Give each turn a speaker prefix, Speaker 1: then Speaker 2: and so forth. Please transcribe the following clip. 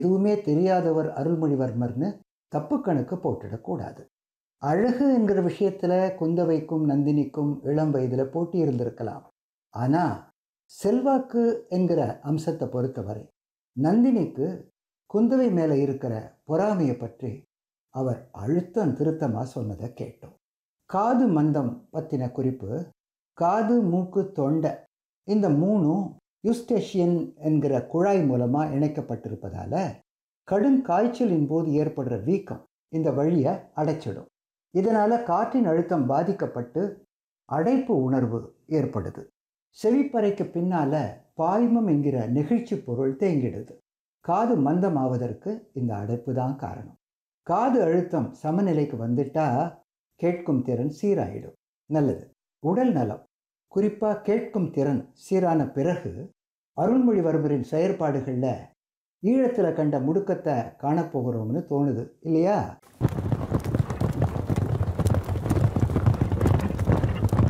Speaker 1: எதுவுமே தெரியாதவர் அருள்மொழிவர்மர்னு தப்பு கணக்கு போட்டுடக்கூடாது அழகு என்கிற விஷயத்தில் குந்தவைக்கும் நந்தினிக்கும் இளம் வயதில் போட்டி இருந்திருக்கலாம் ஆனால் செல்வாக்கு என்கிற அம்சத்தை பொறுத்தவரை நந்தினிக்கு குந்தவை மேலே இருக்கிற பொறாமையை பற்றி அவர் அழுத்தம் திருத்தமாக சொன்னதை கேட்டோம் காது மந்தம் பற்றின குறிப்பு காது மூக்கு தொண்டை இந்த மூணும் யூஸ்டேஷியன் என்கிற குழாய் மூலமாக இணைக்கப்பட்டிருப்பதால கடும் காய்ச்சலின் போது ஏற்படுற வீக்கம் இந்த வழியை அடைச்சிடும் இதனால் காற்றின் அழுத்தம் பாதிக்கப்பட்டு அடைப்பு உணர்வு ஏற்படுது செவிப்பறைக்கு பின்னால பாய்மம் என்கிற நெகிழ்ச்சி பொருள் தேங்கிடுது காது மந்தமாவதற்கு இந்த அடைப்பு தான் காரணம் காது அழுத்தம் சமநிலைக்கு வந்துட்டா கேட்கும் திறன் சீராயிடும் நல்லது உடல் நலம் குறிப்பாக கேட்கும் திறன் சீரான பிறகு அருள்மொழிவர்மரின் செயற்பாடுகளில் ஈழத்தில் கண்ட முடுக்கத்தை காணப்போகிறோம்னு தோணுது இல்லையா